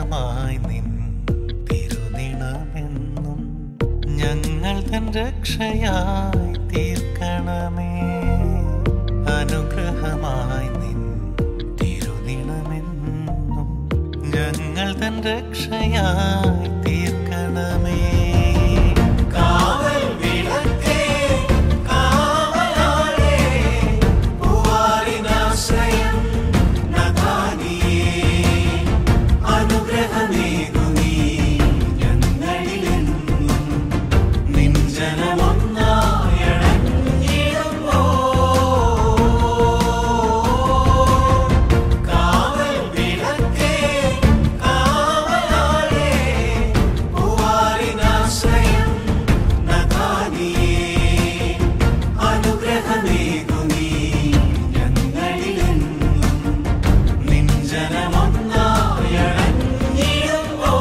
അനുഗ്രഹമായി നിൻ തിരുനിണമെന്നും ഞങ്ങൾ തൻ രക്ഷയായി തീർക്കണമേ അനുഗ്രഹമായി നിൻ തിരുനിണമെന്നും ഞങ്ങൾ തൻ രക്ഷയായി തീർക്കണമേ കാവൽ വിളക്കേ കാവലാളേ പൂവാറിനാശ്രയം നഥാനിയേ അനുഗ്രഹമേകു നീ ഞങ്ങളിലെന്നും നിൻ ജനമൊന്നായണഞ്ഞിടുമ്പോ കാവൽ വിളക്കേ കാവലാളേ പൂവാറിനാശ്രയം നഥാനിയേ അനുഗ്രഹമേകു നീ ഞങ്ങളിലെന്നും നിൻ ജനമൊന്നായണഞ്ഞിടുമ്പോ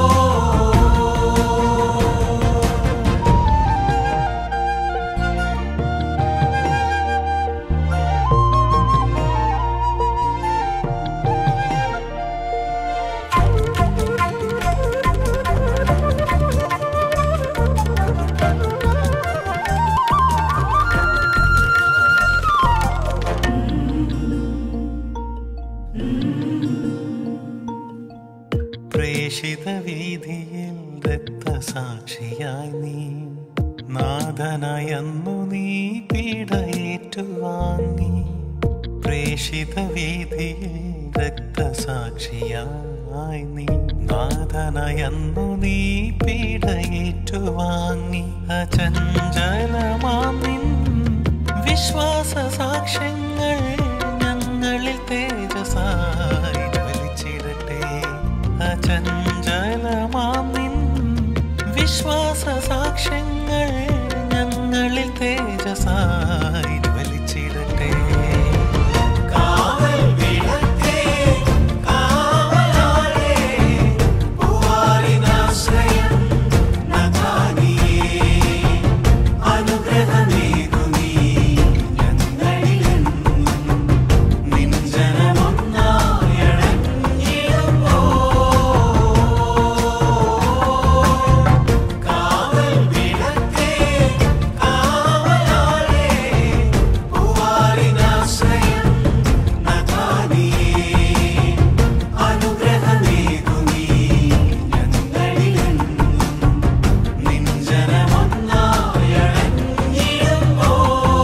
പ്രേഷിത വീതിയിൽ രക്തസാക്ഷിയായി നീ നാഥനായന്നു നീ പീഡയേറ്റുവാങ്ങി പ്രേഷിത വീതിയിൽ രക്തസാക്ഷിയായി നീ നാഥനായന്നു നീ പീഡയേറ്റുവാങ്ങി അചഞ്ചലമാം നിൻ വിശ്വാസ സാക്ഷ്യങ്ങൾ ഞങ്ങളിൽ തേജസായി ജ്വലിച്ചിടട്ടെ അചഞ്ചലമാം നിൻ വിശ്വാസ സാക്ഷ്യങ്ങൾ ഞങ്ങളിൽ തേജസായി ജ്വലിച്ചിടട്ടെ കാവൽ വിളക്കേ കാവലാളേ പൂവാറിനാശ്രയം നഥാനിയേ അനുഗ്രഹമേകു നീ ഞങ്ങളിലെന്നും നിൻ ജനമൊന്നായണഞ്ഞിടുമ്പോ കാവൽ വിളക്കേ കാവലാളേ പൂവാറിനാശ്രയം നഥാനിയേ അനുഗ്രഹമേകു നീ ഞങ്ങളിലെന്നും നിൻ ജനമൊന്നായണഞ്ഞിടുമ്പോ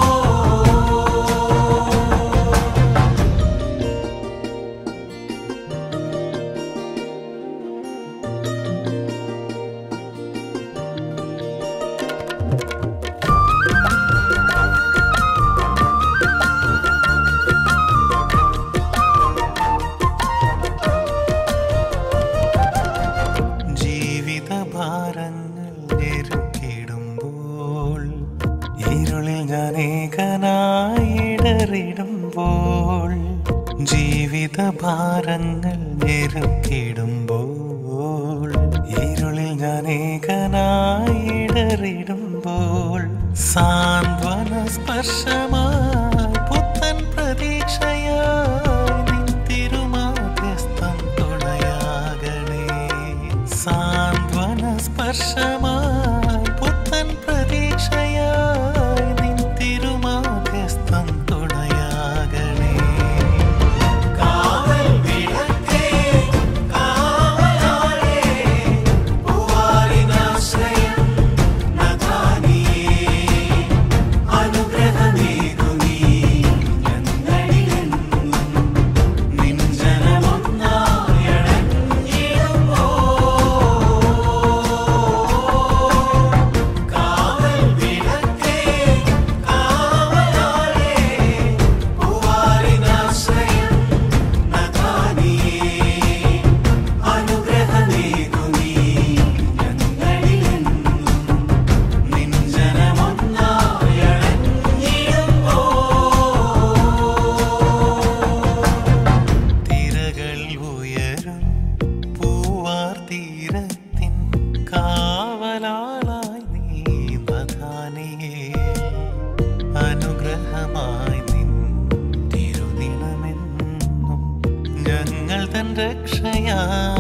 ജീവിത ഭാരങ്ങൾ ഞെരുക്കിടുമ്പോൾ ഇരുളിൽ ഞാൻ ഏകനായിടറിടുമ്പോൾ ജീവിത ഭാരങ്ങൾ ഞെരുക്കിടുമ്പോൾ ഇരുളിൽ ഞാൻ ഏകനായിടറിടുമ്പോൾ സാന്ത്വന സ്പർശമായി പുത്തൻ പ്രതീക്ഷയായി നിൻ തിരുമാധ്യസ്ഥം തുണയാകണേ സാന്ത്വന സ്പർശമായി പുത്തൻ പ്രതീക്ഷയായി നിൻ തിരുമാധ്യസ്ഥം തുണയാകണേ കാവൽ വിളക്കേ കാവലാളേ പൂവാറിനാശ്രയം നഥാനിയേ അനുഗ്രഹമേകു നീ ഞങ്ങളിലെന്നും നിൻ ജനമൊന്നായണഞ്ഞിടുമ്പോ കാവൽ വിളക്കേ കാവലാളേ പൂവാറിനാശ്രയം നഥാനിയേ അനുഗ്രഹമേകു നീ ഞങ്ങളിലെന്നും നിൻ ജനമൊന്നായണഞ്ഞിടുമ്പോ തിരകൾ ഉയരും പൂവാർ തീരത്തിൻ കാവലാളായി നീ നഥാനിയേ അനുഗ്രഹമായി നിൻ തിരുനിണമെന്നും ഞങ്ങൾ തൻ രക്ഷയാ